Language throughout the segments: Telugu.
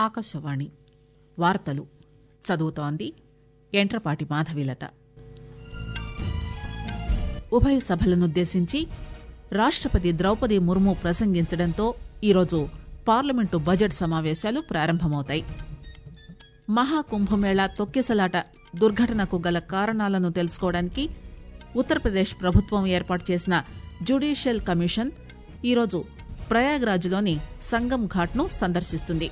ఆకాశవాణి వార్తలు చదువుతోంది ఎంట్రపాటి మాధవీలత ఉభయ సభలనుద్దేశించి రాష్టపతి ద్రౌపది ముర్ము ప్రసంగించడంతో ఈరోజు పార్లమెంటు బడ్జెట్ సమావేశాలు ప్రారంభమవుతాయి మహాకుంభమేళా తొక్కిసలాట దుర్ఘటనకు గల కారణాలను తెలుసుకోవడానికి ఉత్తరప్రదేశ్ ప్రభుత్వం ఏర్పాటు చేసిన జ్యుడీషియల్ కమిషన్ ఈరోజు ప్రయాగ్రాజ్లోని సంగం ఘాట్ను సందర్శిస్తుంది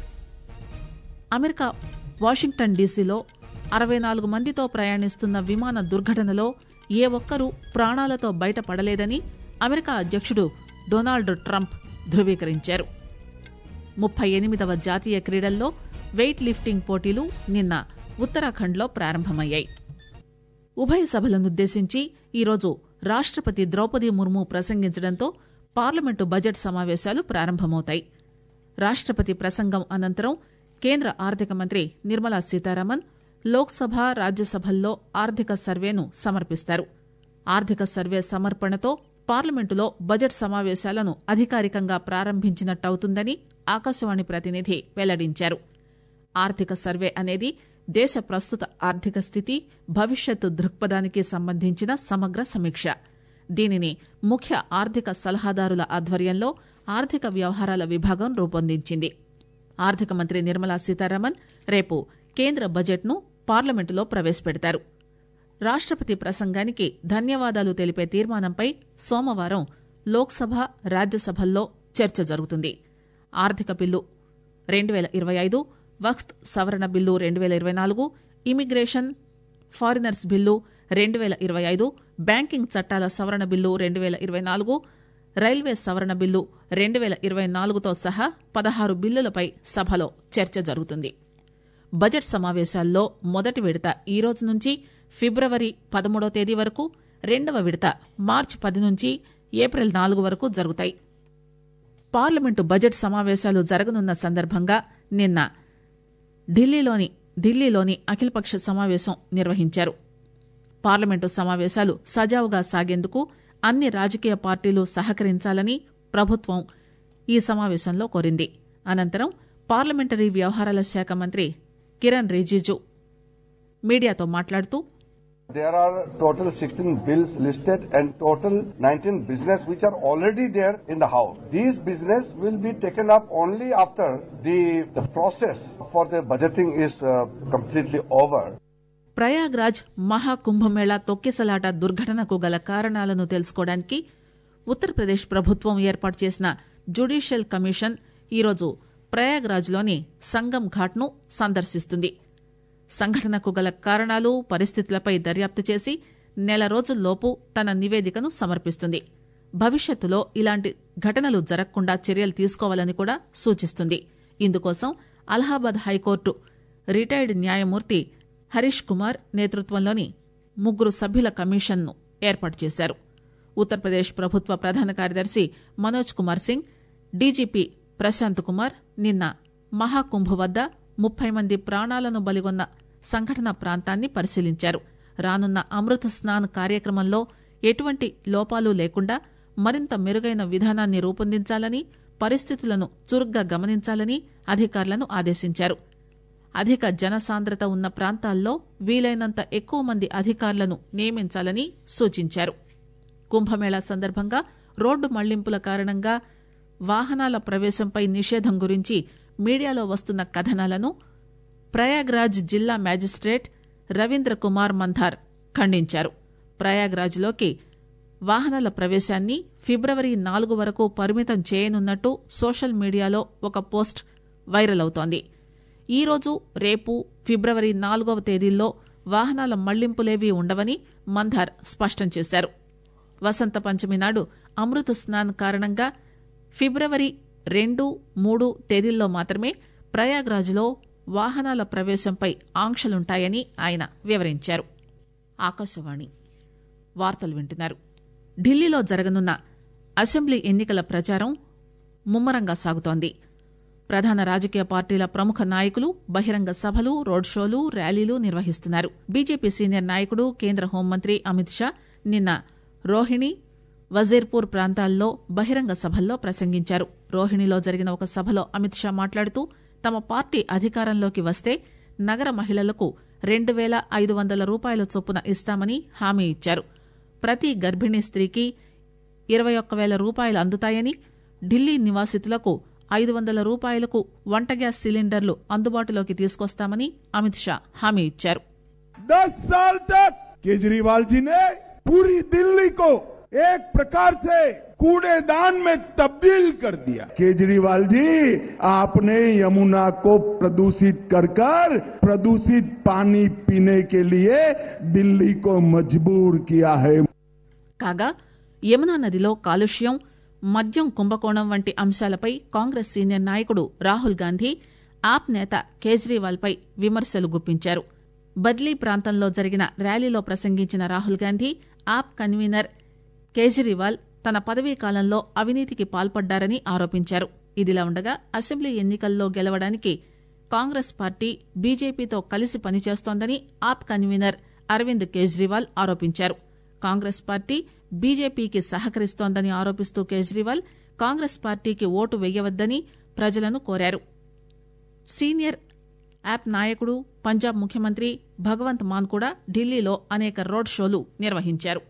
అమెరికా వాషింగ్టన్ డీసీలో అరవై నాలుగు మందితో ప్రయాణిస్తున్న విమాన దుర్ఘటనలో ఏ ఒక్కరూ ప్రాణాలతో బయటపడలేదని అమెరికా అధ్యక్షుడు డొనాల్డ్ ట్రంప్ ధృవీకరించారు ముప్పై ఎనిమిదవ జాతీయ క్రీడల్లో వెయిట్ లిఫ్టింగ్ పోటీలు నిన్న ఉత్తరాఖండ్లో ప్రారంభమయ్యాయి ఉభయ సభలనుద్దేశించి ఈరోజు రాష్టపతి ద్రౌపది ముర్ము ప్రసంగించడంతో పార్లమెంటు బడ్జెట్ సమావేశాలు ప్రారంభమవుతాయి రాష్టపతి ప్రసంగం అనంతరం కేంద్ర ఆర్థిక మంత్రి నిర్మలా సీతారామన్ లోక్సభ రాజ్యసభల్లో ఆర్థిక సర్వేను సమర్పిస్తారు ఆర్థిక సర్వే సమర్పణతో పార్లమెంటులో బడ్జెట్ సమావేశాలను అధికారికంగా ప్రారంభించినట్టవుతుందని ఆకాశవాణి ప్రతినిధి వెల్లడించారు ఆర్థిక సర్వే అనేది దేశ ప్రస్తుత ఆర్థిక స్థితి భవిష్యత్తు దృక్పథానికి సంబంధించిన సమగ్ర సమీక్ష దీనిని ముఖ్య ఆర్థిక సలహాదారుల ఆధ్వర్యంలో ఆర్థిక వ్యవహారాల విభాగం రూపొందించింది ఆర్థిక మంత్రి నిర్మలా సీతారామన్ రేపు కేంద్ర బడ్జెట్ను పార్లమెంటులో ప్రవేశపెడతారు రాష్టపతి ప్రసంగానికి ధన్యవాదాలు తెలిపే తీర్మానంపై సోమవారం లోక్సభ రాజ్యసభల్లో చర్చ జరుగుతుంది ఆర్థిక బిల్లు రెండు పేల ఇరవై ఐదు వక్త్ సవరణ బిల్లు రెండు పేల ఇరవై నాలుగు ఇమిగ్రేషన్ ఫారినర్స్ బిల్లు రెండు పేల ఇరవై ఐదు బ్యాంకింగ్ చట్టాల సవరణ బిల్లు రెండు పేల ఇరవై నాలుగు రైల్వే సవరణ బిల్లు రెండు పేల ఇరవై నాలుగుతో సహా పదహారు బిల్లులపై సభలో చర్చ జరుగుతుంది బడ్జెట్ సమావేశాల్లో మొదటి విడత ఈ రోజు నుంచి ఫిబ్రవరి పదమూడో తేదీ వరకు రెండవ విడత మార్చి పది నుంచి ఏప్రిల్ నాలుగు వరకు జరుగుతాయి పార్లమెంటు బడ్జెట్ సమావేశాలు జరగనున్న సందర్భంగా నిన్న ఢిల్లీలోని ఢిల్లీలోని అఖిలపక్ష సమావేశం నిర్వహించారు పార్లమెంటు సమావేశాలు సజావుగా సాగేందుకు అన్ని రాజకీయ పార్టీలు సహకరించాలని ప్రభుత్వం ఈ సమావేశంలో కోరింది అనంతరం పార్లమెంటరీ వ్యవహారాల శాఖ మంత్రి కిరణ్ రిజిజు మీడియాతో మాట్లాడుతూ There are total 16 bills listed and total 19 business which are already there in the House. These business will be taken up only after the, the process for the budgeting is uh, completely over. Prayagraj Maha Kumbh Mela తొక్కిసలాట దుర్ఘటనకు గల కారణాలను తెలుసుకోవడానికి ఉత్తరప్రదేశ్ ప్రభుత్వం ఏర్పాటు చేసిన జ్యుడీషియల్ కమిషన్ ఈరోజు ప్రయాగ్రాజ్లోని సంగం ఘాట్ను సందర్శిస్తుంది సంఘటనకు గల కారణాలు పరిస్థితులపై దర్యాప్తు చేసి నెల రోజుల్లోపు తన నివేదికను సమర్పిస్తుంది భవిష్యత్తులో ఇలాంటి ఘటనలు జరగకుండా చర్యలు తీసుకోవాలని కూడా సూచిస్తుంది ఇందుకోసం అలహాబాద్ హైకోర్టు రిటైర్డ్ న్యాయమూర్తి హరీష్ కుమార్ నేతృత్వంలోని ముగ్గురు సభ్యుల కమిషన్ను ఏర్పాటు చేశారు ఉత్తరప్రదేశ్ ప్రభుత్వ ప్రధాన కార్యదర్శి మనోజ్ కుమార్ సింగ్ డీజీపీ ప్రశాంత్ కుమార్ నిన్న మహాకుంభ వద్ద ముప్పై మంది ప్రాణాలను బలిగొన్న సంఘటన ప్రాంతాన్ని పరిశీలించారు రానున్న అమృత స్నాన్ కార్యక్రమంలో ఎటువంటి లోపాలు లేకుండా మరింత మెరుగైన విధానాన్ని రూపొందించాలని పరిస్థితులను చురుగ్గా గమనించాలని అధికారులను ఆదేశించారు అధిక జనసాంద్రత ఉన్న ప్రాంతాల్లో వీలైనంత ఎక్కువ మంది అధికారులను నియమించాలని సూచించారు కుంభమేళా సందర్భంగా రోడ్డు మళ్లింపుల కారణంగా వాహనాల ప్రవేశంపై నిషేధం గురించి మీడియాలో వస్తున్న కథనాలను ప్రయాగ్రాజ్ జిల్లా మ్యాజిస్ట్రేట్ రవీంద్ర కుమార్ మంధార్ ఖండించారు ప్రయాగ్రాజ్లోకి వాహనాల ప్రవేశాన్ని ఫిబ్రవరి నాలుగు వరకు పరిమితం చేయనున్నట్టు సోషల్ మీడియాలో ఒక పోస్ట్ వైరల్ అవుతోంది ఈరోజు రేపు ఫిబ్రవరి నాలుగవ తేదీల్లో వాహనాల మళ్లింపులేవీ ఉండవని మంధార్ స్పష్టం చేశారు వసంత పంచమి నాడు అమృత స్నాన్ కారణంగా ఫిబ్రవరి రెండు మూడు తేదీల్లో మాత్రమే ప్రయాగ్రాజ్లో వాహనాల ప్రవేశంపై ఆంక్షలుంటాయని ఆయన వివరించారు ఆకాశవాణి వార్తలు వింటున్నారు ఢిల్లీలో జరగనున్న అసెంబ్లీ ఎన్నికల ప్రచారం ముమ్మరంగా సాగుతోంది ప్రధాన రాజకీయ పార్టీల ప్రముఖ నాయకులు బహిరంగ సభలు రోడ్ షోలు ర్యాలీలు నిర్వహిస్తున్నారు బీజేపీ సీనియర్ నాయకుడు కేంద్ర హోంమంత్రి అమిత్ షా నిన్న రోహిణి వజీర్పూర్ ప్రాంతాల్లో బహిరంగ సభల్లో ప్రసంగించారు రోహిణిలో జరిగిన ఒక సభలో అమిత్ షా మాట్లాడుతూ తమ పార్టీ అధికారంలోకి వస్తే నగర మహిళలకు రెండు వేల ఐదు వందల రూపాయల చొప్పున ఇస్తామని హామీ ఇచ్చారు ప్రతి గర్భిణీ స్త్రీకి ఇరవై ఒక్క వేల రూపాయలు అందుతాయని ఢిల్లీ నివాసితులకు ఐదు వందల రూపాయలకు వంట గ్యాస్ సిలిండర్లు అందుబాటులోకి తీసుకొస్తామని అమిత్ షా హామీ ఇచ్చారు दस साल तक केजरीवाल जी ने पूरी दिल्ली को एक प्रकार से कूड़ेदान में तब्दील कर दिया केजरीवाल जी आपने यमुना को प्रदूषित कर कर प्रदूषित पानी पीने के लिए दिल्ली को मजबूर किया है కాగా యమునా నదిలో కాలుష్యం మద్యం కుంభకోణం వంటి అంశాలపై కాంగ్రెస్ సీనియర్ నాయకుడు రాహుల్ గాంధీ ఆప్ నేత కేజ్రీవాల్ పై విమర్శలు గుప్పించారు బద్లీ ప్రాంతంలో జరిగిన ర్యాలీలో ప్రసంగించిన రాహుల్ గాంధీ ఆప్ కన్వీనర్ కేజ్రీవాల్ తన పదవీ కాలంలో అవినీతికి పాల్పడ్డారని ఆరోపించారు ఇదిలా ఉండగా అసెంబ్లీ ఎన్నికల్లో గెలవడానికి కాంగ్రెస్ పార్టీ బీజేపీతో కలిసి పనిచేస్తోందని ఆప్ కన్వీనర్ అరవింద్ కేజ్రీవాల్ ఆరోపించారు కాంగ్రెస్ పార్టీ బీజేపీకి సహకరిస్తోందని ఆరోపిస్తూ కేజ్రీవాల్ కాంగ్రెస్ పార్టీకి ఓటు వేయవద్దని ప్రజలను కోరారు సీనియర్ యాప్ నాయకుడు పంజాబ్ ముఖ్యమంత్రి భగవంత్ మాన్ కూడా ఢిల్లీలో అనేక రోడ్ షోలు నిర్వహించారు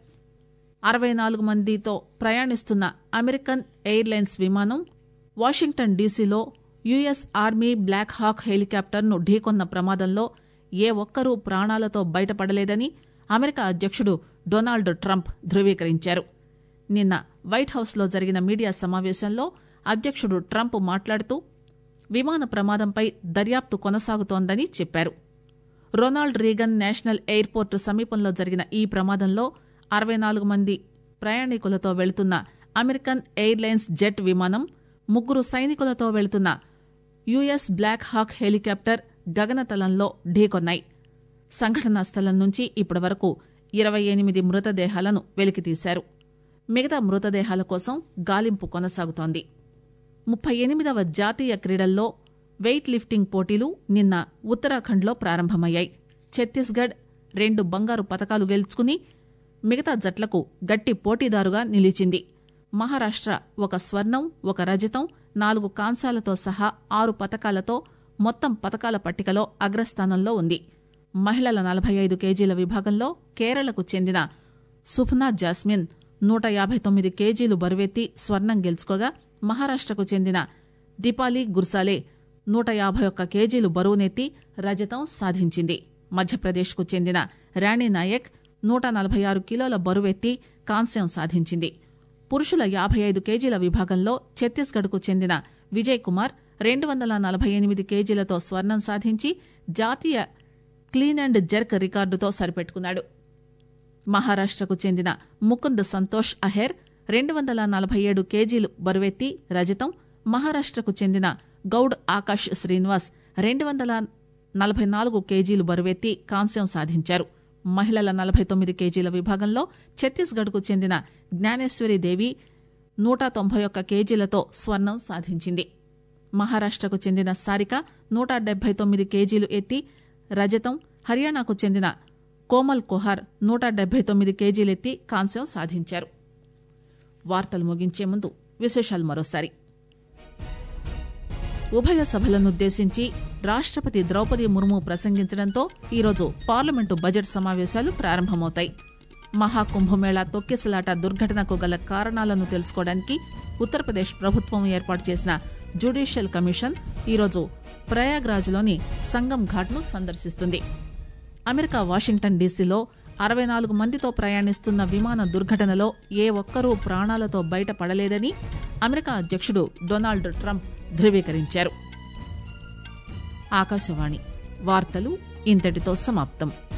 అరవై నాలుగు మందితో ప్రయాణిస్తున్న అమెరికన్ ఎయిర్లైన్స్ విమానం వాషింగ్టన్ డీసీలో యుఎస్ ఆర్మీ బ్లాక్ హాక్ హెలికాప్టర్ను ఢీకొన్న ప్రమాదంలో ఏ ఒక్కరూ ప్రాణాలతో బయటపడలేదని అమెరికా అధ్యక్షుడు డొనాల్డ్ ట్రంప్ ధృవీకరించారు నిన్న వైట్ హౌస్లో జరిగిన మీడియా సమావేశంలో అధ్యక్షుడు ట్రంప్ మాట్లాడుతూ విమాన ప్రమాదంపై దర్యాప్తు కొనసాగుతోందని చెప్పారు రొనాల్డ్ రీగన్ నేషనల్ ఎయిర్పోర్టు సమీపంలో జరిగిన ఈ ప్రమాదంలో అరవై నాలుగు మంది ప్రయాణికులతో వెళుతున్న అమెరికన్ ఎయిర్లైన్స్ జెట్ విమానం ముగ్గురు సైనికులతో వెళుతున్న యుఎస్ బ్లాక్ హాక్ హెలికాప్టర్ గగనతలంలో ఢీకొన్నాయి సంఘటనా స్థలం నుంచి ఇప్పటి వరకు ఇరవై ఎనిమిది మృతదేహాలను వెలికితీశారు మిగతా మృతదేహాల కోసం గాలింపు కొనసాగుతోంది ముప్పై ఎనిమిదవ జాతీయ క్రీడల్లో వెయిట్ లిఫ్టింగ్ పోటీలు నిన్న ఉత్తరాఖండ్లో ప్రారంభమయ్యాయి ఛత్తీస్గఢ్ రెండు బంగారు పతకాలు గెలుచుకుని మిగతా జట్లకు గట్టి పోటీదారుగా నిలిచింది మహారాష్ట్ర ఒక స్వర్ణం ఒక రజతం నాలుగు కాంస్యాలతో సహా ఆరు పతకాలతో మొత్తం పతకాల పట్టికలో అగ్రస్థానంలో ఉంది మహిళల నలభై ఐదు కేజీల విభాగంలో కేరళకు చెందిన సుఫ్నా జాస్మిన్ నూట యాభై తొమ్మిది కేజీలు బరువెత్తి స్వర్ణం గెలుచుకోగా మహారాష్ట్రకు చెందిన దీపాలి గుర్సాలే నూట యాభై ఒక్క కేజీలు బరువునెత్తి రజతం సాధించింది మధ్యప్రదేశ్కు చెందిన రాణి నాయక్ నూట నలభై ఆరు కిలోల బరువెత్తి కాంస్యం సాధించింది పురుషుల యాభై ఐదు కేజీల విభాగంలో ఛత్తీస్గఢ్కు చెందిన విజయ్ కుమార్ రెండు వందల నలభై ఎనిమిది కేజీలతో స్వర్ణం సాధించి జాతీయ క్లీన్ అండ్ జర్క్ రికార్డుతో సరిపెట్టుకున్నాడు మహారాష్ట్రకు చెందిన ముకుంద్ సంతోష్ అహెర్ రెండు వందల నలభై ఏడు కేజీలు బరువెత్తి రజతం మహారాష్ట్రకు చెందిన గౌడ్ ఆకాష్ శ్రీనివాస్ రెండు వందల నలభై నాలుగు కేజీలు బరువెత్తి కాంస్యం సాధించారు మహిళల నలభై తొమ్మిది కేజీల విభాగంలో ఛత్తీస్గఢ్కు చెందిన జ్ఞానేశ్వరి దేవి నూట తొంభై ఒక్క కేజీలతో స్వర్ణం సాధించింది మహారాష్ట్రకు చెందిన సారిక నూట డెబ్బై తొమ్మిది కేజీలు ఎత్తి రజతం హర్యానాకు చెందిన కోమల్ కుహార్ నూట డెబ్బై తొమ్మిది కేజీలెత్తి కాంస్యం సాధించారు వార్తలు ముగించే ముందు విశేషాలు మరోసారి ఉభయ సభలనుద్దేశించి రాష్టపతి ద్రౌపది ముర్ము ప్రసంగించడంతో ఈరోజు పార్లమెంటు బడ్జెట్ సమావేశాలు ప్రారంభమవుతాయి మహాకుంభమేళా తొక్కిసలాట దుర్ఘటనకు గల కారణాలను తెలుసుకోవడానికి ఉత్తరప్రదేశ్ ప్రభుత్వం ఏర్పాటు చేసిన జ్యుడిషియల్ కమిషన్ ఈరోజు ప్రయాగ్రాజ్లోని సంగం ఘాట్ను సందర్శిస్తుంది అమెరికా వాషింగ్టన్ డీసీలో అరవై నాలుగు మందితో ప్రయాణిస్తున్న విమాన దుర్ఘటనలో ఏ ఒక్కరూ ప్రాణాలతో బయటపడలేదని అమెరికా అధ్యక్షుడు డొనాల్డ్ ట్రంప్ ధృవీకరించారు ఆకాశవాణి వార్తలు ఇంతటితో సమాప్తం